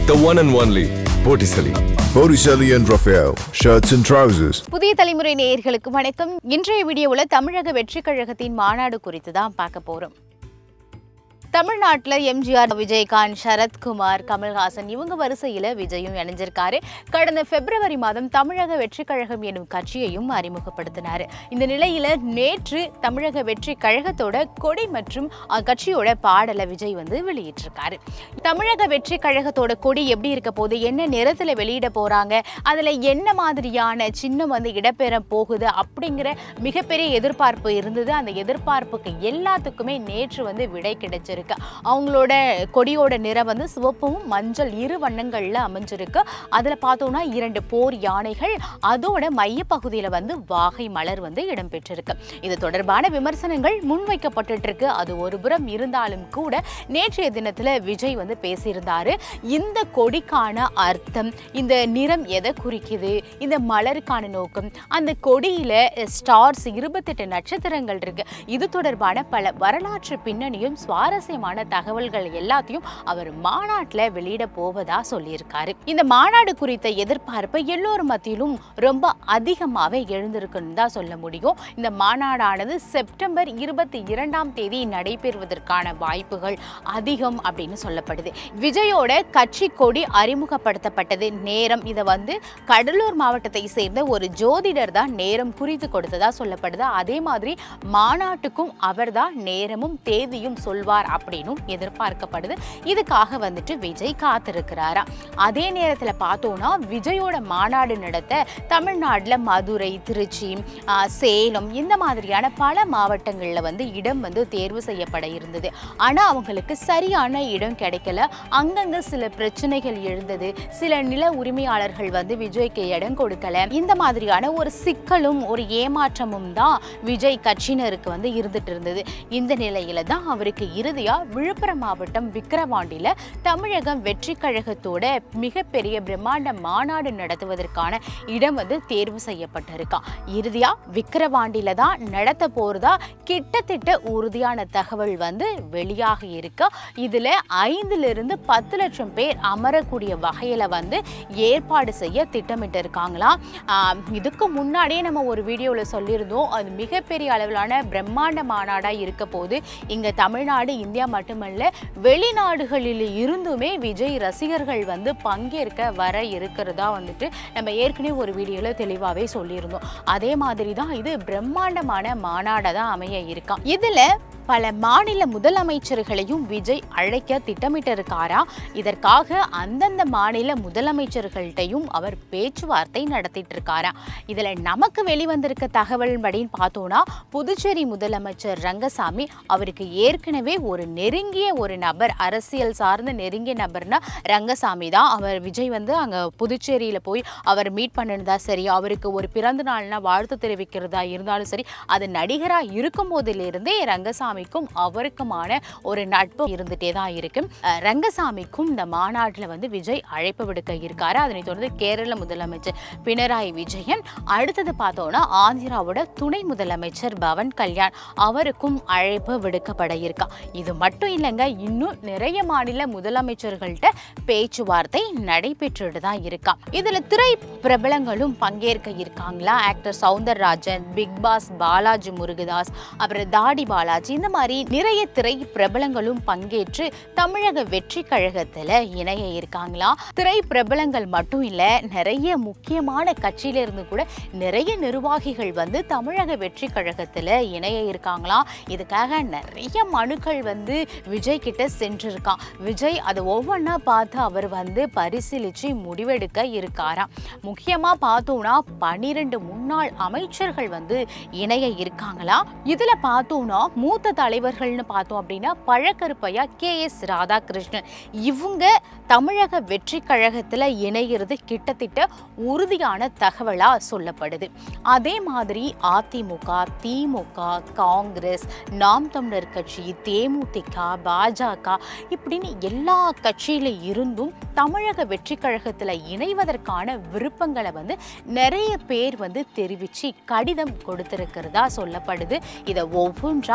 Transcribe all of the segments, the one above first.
the one and only Botticelli. Botticelli and Raphael, shirts and trousers. புதிய தலைமுறை நேயர்களுக்கு வணக்கம் இன்றைய வீடியோவில் தமிழக வெற்றி கழகத்தின் மாநாடு குறித்து தான் பார்க்க போறோம் தமிழ்நாட்டில் எம்ஜிஆர் விஜயகாந்த் சரத்குமார் கமல்ஹாசன் இவங்க வரிசையில் விஜயும் இணைஞ்சிருக்காரு கடந்த பிப்ரவரி மாதம் தமிழக வெற்றி கழகம் எனும் கட்சியையும் அறிமுகப்படுத்தினார் இந்த நிலையில நேற்று தமிழக வெற்றி கழகத்தோட கொடி மற்றும் அஹ், கட்சியோட பாடலை விஜய் வந்து வெளியிட்டிருக்காரு தமிழக வெற்றி கழகத்தோட கொடி எப்படி இருக்க போகுது என்ன நிறத்தில் வெளியிட போறாங்க அதில் என்ன மாதிரியான சின்னம் வந்து இடம்பெற போகுது அப்படிங்கிற மிகப்பெரிய எதிர்பார்ப்பு இருந்தது அந்த எதிர்பார்ப்புக்கு எல்லாத்துக்குமே நேற்று வந்து விடை கிடைச்சிருக்கு அவங்களோட கொடியோட நிறம் வந்து சிவப்பும் மஞ்சள் இரு வண்ணங்களில் அமைஞ்சிருக்கு அதில் பார்த்தோம்னா இரண்டு போர் யானைகள் அதோட மையப்பகுதியில் வந்து வாகை மலர் வந்து இடம்பெற்றிருக்கு இது தொடர்பான விமர்சனங்கள் முன்வைக்கப்பட்டுட்டு இருக்கு அது ஒரு புறம் இருந்தாலும் கூட நேற்றைய தினத்தில் விஜய் வந்து பேசியிருந்தாரு இந்த கொடிக்கான அர்த்தம் இந்த நிறம் எதை குறிக்குது இந்த மலருக்கான நோக்கம் அந்த கொடியில ஸ்டார்ஸ் இருபத்தெட்டு நட்சத்திரங்கள் இருக்கு இது தொடர்பான பல வரலாற்று பின்னணியும் சுவாரஸ்யமான தகவல்கள் எல்லாத்தையும் அவர் மாநாட்டில் வெளியிட போவதா சொல்லியிருக்காரு இந்த மாநாடு குறித்த எதிர்பார்ப்பு எல்லோர் மத்தியிலும் ரொம்ப அதிகமாகவே எழுந்திருக்குன்னு தான் சொல்ல முடியும் இந்த மாநாடானது செப்டம்பர் இருபத்தி இரண்டாம் தேதி நடைபெறுவதற்கான வாய்ப்புகள் அதிகம் அப்படின்னு சொல்லப்படுது விஜயோட கட்சி கொடி அறிமுகப்படுத்தப்பட்டது நேரம் இதை வந்து கடலூர் மாவட்டத்தை சேர்ந்த ஒரு ஜோதிடர் தான் நேரம் குறித்து கொடுத்ததா சொல்லப்படுது அதே மாதிரி மாநாட்டுக்கும் அவர்தான் நேரமும் தேதியும் சொல்வார் அப்படின்னும் எதிர்பார்க்கப்படுது இதுக்காக வந்துட்டு விஜய் காத்திருக்கிறாரா அதே நேரத்தில் பார்த்தோம்னா விஜயோட மாநாடு நடத்த தமிழ்நாட்டில் மதுரை திருச்சி ஆ, சேலம் இந்த மாதிரியான பல மாவட்டங்களில் வந்து இடம் வந்து தேர்வு செய்யப்பட இருந்தது ஆனால் அவங்களுக்கு சரியான இடம் கிடைக்கல அங்கங்கே சில பிரச்சனைகள் எழுந்தது சில நில உரிமையாளர்கள் வந்து விஜய்க்கு இடம் கொடுக்கல இந்த மாதிரியான ஒரு சிக்கலும் ஒரு ஏமாற்றமும் தான் விஜய் கட்சியினருக்கு வந்து இருந்துட்டு இருந்தது இந்த நிலையில தான் அவருக்கு இறுதியா விழுப்புரம் மாவட்டம் விக்கிரவாண்டியில தமிழகம் வெற்றி கழகத்தோட மிகப்பெரிய பிரம்மாண்ட மாநாடு நடத்துவதற்கான இடம் வந்து தேர்வு செய்யப்பட்டிருக்கான் இறுதியா விக்கிரவாண்டியில தான் நடத்த போறதா கிட்டத்தட்ட உறுதியான தகவல் வந்து வெளியாக இருக்கு இதுல ஐந்துல இருந்து பத்து லட்சம் பேர் அமரக்கூடிய வகையில வந்து ஏற்பாடு செய்ய திட்டமிட்டு இருக்காங்களாம் ஆம், இதுக்கு முன்னாடியே நம்ம ஒரு வீடியோவில் சொல்லியிருந்தோம் அது மிகப்பெரிய அளவிலான பிரம்மாண்ட மாநாடாக இருக்க போது இங்கே தமிழ்நாடு இந்தியா மட்டுமல்ல வெளிநாடுகளில் இருந்துமே விஜய் ரசிகர்கள் வந்து பங்கேற்க வர இருக்கிறதா வந்துட்டு நம்ம ஏற்கனவே ஒரு வீடியோவில் தெளிவாகவே சொல்லியிருந்தோம் அதே மாதிரி தான் இது பிரம்மாண்டமான மாநாடாக தான் அமைய இருக்கான் இதில் பல மாநில முதலமைச்சர்களையும் விஜய் அழைக்க திட்டமிட்டிருக்காரா இதற்காக அந்தந்த மாநில முதலமைச்சர்கள்ட்டையும் அவர் பேச்சுவார்த்தை நடத்திட்டு இருக்காரா இதுல நமக்கு வெளிவந்திருக்க தகவல் படின்னு பார்த்தோம்னா புதுச்சேரி முதலமைச்சர் ரங்கசாமி அவருக்கு ஏற்கனவே ஒரு நெருங்கிய ஒரு நபர் அரசியல் சார்ந்த நெருங்கிய நபர்னா ரங்கசாமி தான் அவர் விஜய் வந்து அங்க புதுச்சேரியில போய் அவர் மீட் பண்ணிருந்தா சரி அவருக்கு ஒரு பிறந்த நாள்னா வாழ்த்து தெரிவிக்கிறதா இருந்தாலும் சரி அது நடிகரா இருக்கும் போதிலிருந்தே ரங்கசாமிக்கும் அவருக்குமான ஒரு நட்பு இருந்துட்டே தான் இருக்கு அஹ் ரங்கசாமிக்கும் இந்த மாநாட்டில் வந்து விஜய் அழைப்பு விடுக்க இருக்காரு அதனைத் தொடர்ந்து கேரள முதலமைச்சர் பினராயி விஜயன் அடுத்தது பார்த்தோம்னா ஆந்திராவோட துணை முதலமைச்சர் பவன் கல்யாண் அவருக்கும் அழைப்பு விடுக்கப்பட இருக்கா இது மட்டும் இல்லைங்க இன்னும் நிறைய மாநில முதலமைச்சர்கள்ட்ட பேச்சுவார்த்தை நடைபெற்றுட்டு தான் இருக்கா இதுல திரை பிரபலங்களும் பங்கேற்க இருக்காங்களா actor Soundararajan big boss Balaji Murugadoss அப்புறம் தாடி பாலாஜி இந்த மாதிரி நிறைய திரை பிரபலங்களும் பங்கேற்று தமிழக வெற்றி கழகத்துல இணைய இருக்காங்களா திரை பிரபலங்கள் மட்டும் இல்ல நிறைய முக்கியமான கட்சியில இருந்து கூட நிறைய நிர்வாகிகள் வந்து தமிழக வெற்றி கழகத்துல இணைய இருக்காங்களாம் இதுக்காக நிறைய மனுக்கள் வந்து விஜய் கிட்ட சென்றிருக்கான் விஜய் அதை ஒவ்வொன்றா பார்த்து அவர் வந்து பரிசீலிச்சு முடிவெடுக்க இருக்காராம் முக்கியமா பார்த்தோம்னா பன்னிரெண்டு முன்னாள் அமைச்சர்கள் வந்து இணைய இருக்காங்களா இதுல பார்த்தோம்னா மூத்த தலைவர்கள்னு பார்த்தோம் அப்படின்னா பழக்கருப்பையா கே எஸ் ராதாகிருஷ்ணன் இவங்க தமிழக வெற்றி கழகத்துல இணைகிறது கிட்டத்தட்ட உறுதியான தகவலா சொல்லப்படுது அதே மாதிரி அதிமுக திமுக காங்கிரஸ் நாம் தமிழர் கட்சி தேமுதிக பாஜக இப்படின்னு எல்லா கட்சியில இருந்தும் தமிழக வெற்றி கழகத்துல இணைவதற்கான விருப்பங்களை வந்து நிறைய பேர் வந்து தெரிவிச்சு கடிதம் கொடுத்திருக்கிறதா சொல்லப்படுது இதை ஒவ்வொன்றா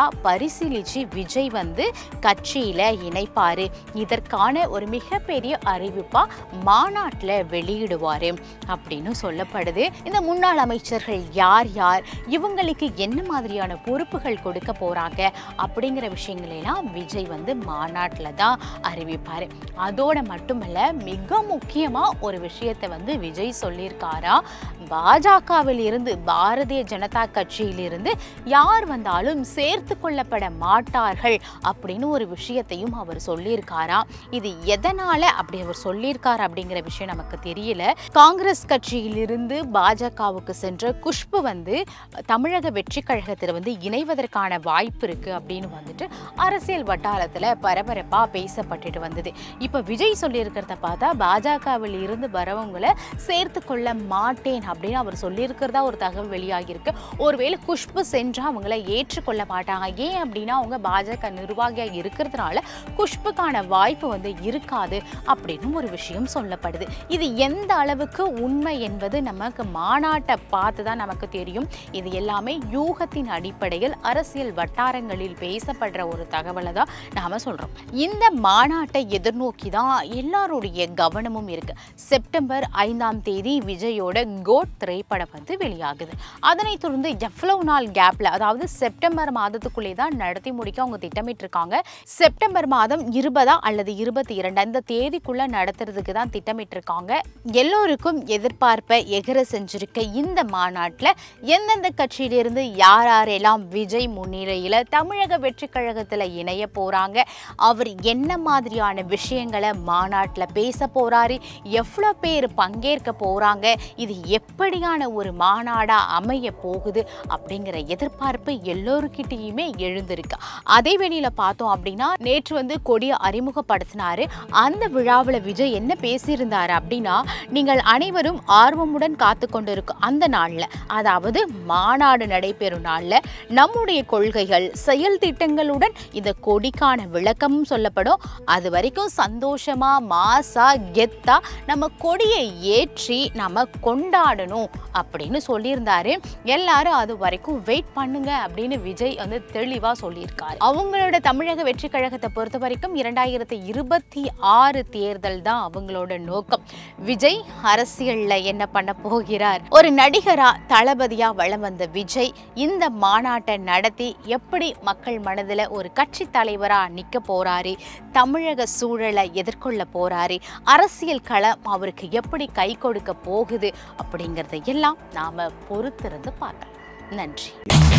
பரிசீலிச்சு விஜய் வந்து கட்சியில இணைப்பாரு இதற்கான ஒரு மிகப்பெரிய அறிவிப்பா மாநாட்டில் வெளியிடுவாரு அப்படின்னு சொல்லப்படுது இந்த முன்னாள் அமைச்சர்கள் யார் யார் இவங்களுக்கு என்ன மாதிரியான பொறுப்புகள் கொடுக்க போறாங்க அப்படிங்கிற விஷயங்களை எல்லாம் விஜய் வந்து மாநாட்டில் தான் அறிவிப்பாரு அதோட மட்டுமல்ல மிக முக்கியமா ஒரு விஷயத்தை வந்து விஜய் சொல்லியிருக்காரா பாஜகவில் இருந்து பாரதிய ஜனதா கட்சியிலிருந்து யார் வந்தாலும் சேர்த்து கொள்ளப்பட மாட்டார்கள் அப்படின்னு ஒரு விஷயத்தையும் அவர் சொல்லியிருக்காரா இது எதனால அப்படி அவர் சொல்லியிருக்காரு அப்படிங்கிற விஷயம் நமக்கு தெரியல காங்கிரஸ் கட்சியிலிருந்து பாஜகவுக்கு சென்ற குஷ்பு வந்து தமிழக வெற்றி கழகத்தில் வந்து இணைவதற்கான வாய்ப்பு இருக்கு அப்படின்னு வந்துட்டு அரசியல் வட்டாரத்தில் பரபரப்பா பேசப்பட்டுட்டு வந்தது இப்போ விஜய் சொல்லியிருக்கிறத பார்த்தா பாஜகவில் இருந்து வரவங்களை சேர்த்து கொள்ள மாட்டேன் அப்படின்னு அவர் சொல்லியிருக்கிறதா ஒரு தகவல் வெளியாகியிருக்கு ஒருவேளை குஷ்பு சென்றா அவங்கள ஏற்றுக்கொள்ள மாட்டாங்க ஏன் அப்படின்னா அவங்க பாஜக நிர்வாகியாக இருக்கிறதுனால குஷ்புக்கான வாய்ப்பு வந்து இருக்காது அப்படின்னு ஒரு விஷயம் சொல்லப்படுது இது எந்த அளவுக்கு உண்மை என்பது நமக்கு மாநாட்டை பார்த்து தான் நமக்கு தெரியும் இது எல்லாமே யூகத்தின் அடிப்படையில் அரசியல் வட்டாரங்களில் பேசப்படுற ஒரு தகவலை தான் நாம சொல்றோம் இந்த மாநாட்டை எதிர்நோக்கி தான் எல்லாருடைய கவனமும் இருக்கு செப்டம்பர் ஐந்தாம் தேதி விஜயோட கோட் திரைப்படம் வந்து வெளியாகுது அதனைத் தொடர்ந்து எவ்வளவு நாள் கேப்ல அதாவது செப்டம்பர் மாதத்துக்குள்ளே தான் நடத்தி முடிக்க அவங்க திட்டமிட்டிருக்காங்க செப்டம்பர் மாதம் இருபதா அல்லது இருபத்தி இரண்டு அந்த தேதிக்குள்ள நடத்துறதுக்கு தான் திட்டமிட்டிருக்காங்க எல்லோருக்கும் எதிர்பார்ப்பை எகிர செஞ்சிருக்க இந்த மாநாட்டில் எந்தெந்த கட்சியிலிருந்து யார் யாரெல்லாம் விஜய் முன்னிலையில் தமிழக வெற்றி கழகத்தில் இணைய போறாங்க அவர் என்ன மாதிரியான விஷயங்களை மாநாட்டில் பேச போறாரு எவ்வளோ பேர் பங்கேற்க போறாங்க இது எப்படியான ஒரு மாநாடா அமைய போகுது அப்படிங்கிற எதிர்பார்ப்பு எல்லோருக்கிட்டேயுமே எழுந்திருக்கு அதே வெளியில பார்த்தோம் அப்படின்னா நேற்று வந்து கொடியை அறிமுகப்படுத்தினாரு அந்த விழாவில் விஜய் என்ன பேசியிருந்தாரு அப்படின்னா நீங்கள் அனைவரும் ஆர்வமுடன் காத்து கொண்டிருக்கும் அந்த நாளில் அதாவது மாநாடு நடைபெறும் நாளில் நம்முடைய கொள்கைகள் செயல் திட்டங்களுடன் இந்த கொடிக்கான விளக்கமும் சொல்லப்படும் அது வரைக்கும் சந்தோஷமா மாசா கெத்தா நம்ம கொடியை ஏற்றி நம்ம கொண்டாடணும் அப்படின்னு சொல்லியிருந்தாரு எல்லாரும் அது வரைக்கும் வெயிட் பண்ணுங்க அப்படின்னு விஜய் வந்து தெளிவா சொல்லியிருக்காரு அவங்களோட தமிழக வெற்றி கழகத்தை பொறுத்த வரைக்கும் இரண்டாயிரத்தி இருபத்தி ஆறு தேர்தல் தான் அவங்களோட நோக்கம் விஜய் அரசியல்ல என்ன பண்ண போகிறார் ஒரு நடிகரா தளபதியா வலம் வந்த விஜய் இந்த மாநாட்டை நடத்தி எப்படி மக்கள் மனதில் ஒரு கட்சி தலைவரா நிக்க போறாரு தமிழக சூழலை எதிர்கொள்ள போறாரு அரசியல் களம் அவருக்கு எப்படி கை கொடுக்க போகுது அப்படிங்கறத எல்லாம் நாம பொறுத்திருந்து பார்க்கலாம் நன்றி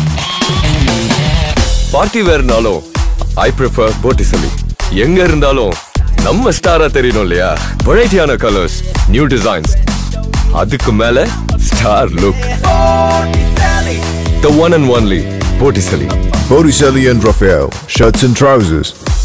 பார்ட்டி வேர்னாலும் ஐ ப்ரிஃபர் போட்டிசலி எங்க இருந்தாலும் நம்ம ஸ்டாரா தெரியணும் இல்லையா வெரைட்டியான கலர்ஸ் நியூ டிசைன்ஸ் அதுக்கு மேல star look the one and only Botticelli Botticelli and Raphael, shirts and trousers.